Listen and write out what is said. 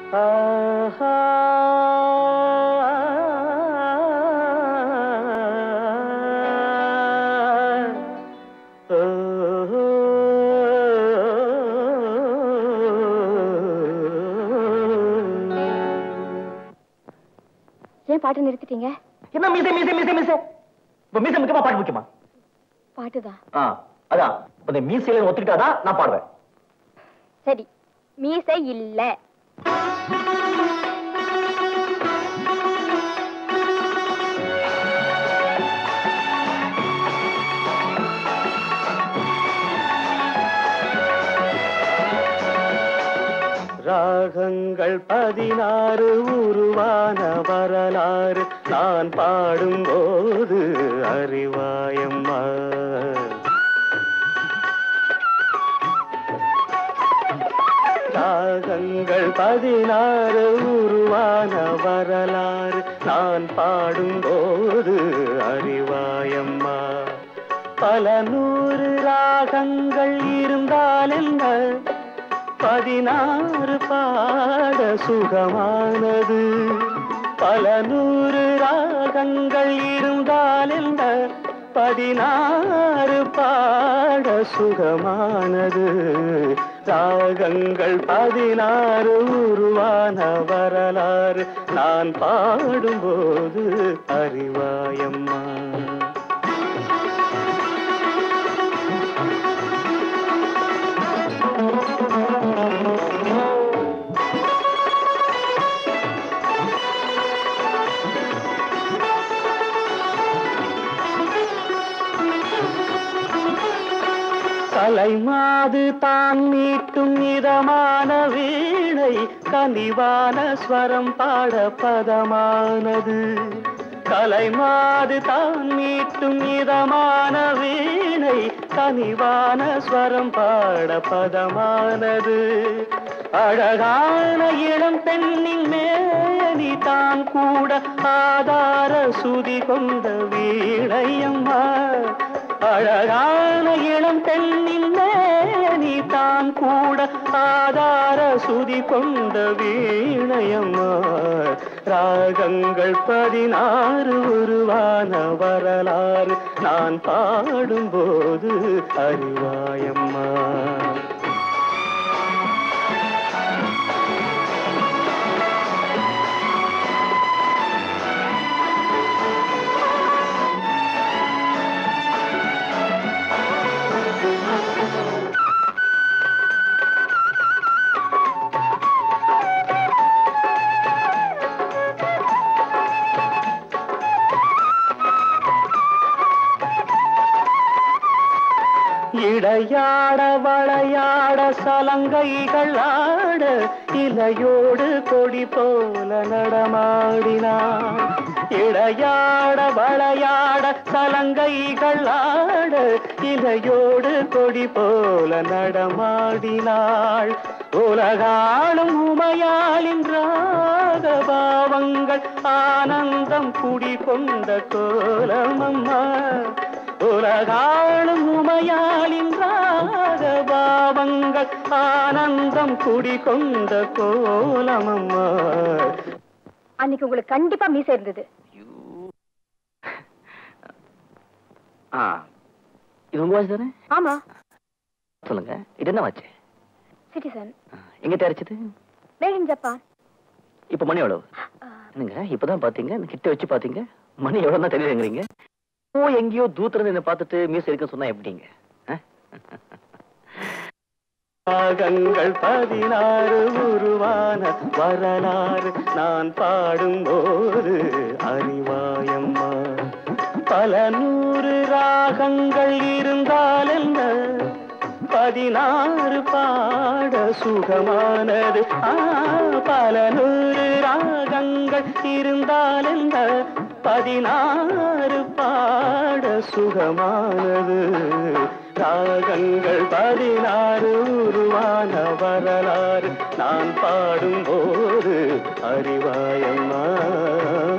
ஆஹா ஏன் பாட்டு நிறுத்திட்டீங்க என்ன மீசை மீசை மீசை மீசை இப்ப மீசை முக்கியமா பாட்டு முக்கியமா பாட்டுதான் ஆ அதான் இப்ப இந்த மீசையில ஒத்துக்கிட்டாதான் நான் பாடுவேன் சரி மீசை இல்ல ராகங்கள் பதினாறு உருவான வரலாறு நான் பாடும்போது அறிவாயம்மா ராகங்கள் பதினாறு உருவான வரலாறு நான் பாடும்போது அறிவாயம்மா பல நூறு ராகங்கள் இருந்தால் என்ன பதினாறு பாட சுகமானது பல நூறு ராகங்கள் இருந்தால் என்ன பதினாறு பாட சுகமானது ராகங்கள் பதினாறு உருவான வரலாறு நான் பாடும்போது அறிவாயம்மா கலைமாது தான் மீட்டும் இதமான வீணை கனிவான ஸ்வரம் பாட பதமானது கலைமாது தான் மீட்டும் இதமான வீணை கனிவான ஸ்வரம் பாட பதமானது அழகான இளம் பெண்ணின் மேனி தான் கூட ஆதார சுதி கொண்ட வீணையம்மா அழகான இளம் பெண்ணின் மேனி தான் கூட ஆதார சுதி கொண்ட வீணையம்மா ராகங்கள் பதினாறு உருவான வரலாறு நான் பாடும்போது அறிவாயம்மா இடையாட வளையாட சலங்கைகள் ஆட இலையோடு கொடி போல நடமாடினான் இடையாட வளையாட சலங்கைகள் ஆட இலையோடு கொடி போல நடமாடினாள் உலகாளும் உமையாளின் ராகபாவங்கள் ஆனந்தம் குடிகொண்ட கோலமம்மா உலகாளும் உமையாளின் ராகபாவங்கள் ஆனந்தம் குடிகொண்ட கோலமம்மா அன்னைக்கு உங்களுக்கு கண்டிப்பா மீசை இருந்தது ஆ இது உங்க வாட்ச் தானே ஆமா சொல்லுங்க இது என்ன வாட்ச் சிட்டிசன் எங்க தயாரிச்சது மேட் இன் ஜப்பான் இப்ப மணி எவ்வளவு என்னங்க இப்பதான் பாத்தீங்க இந்த கிட்ட வச்சு பாத்தீங்க மணி எவ்வளவு தான் தெரியுதுங்கிறீங்க ஓ எங்கேயோ தூத்துல என்ன பார்த்துட்டு மியூஸ் இருக்க சொன்னா எப்படிங்க ராகங்கள் பதினாறு உருவான வரலாறு நான் பாடும்போது அறிவாயம்மா பல நூறு ராகங்கள் இருந்தால் என்ன பதினாறு பாட சுகமானது ஆ, பல நூறு ராகங்கள் இருந்தால் என்ன பதினாறு பாட சுகமானது ராகங்கள் பதினாறு உருவான வரலாறு நான் பாடும்போது அறிவாயம்மா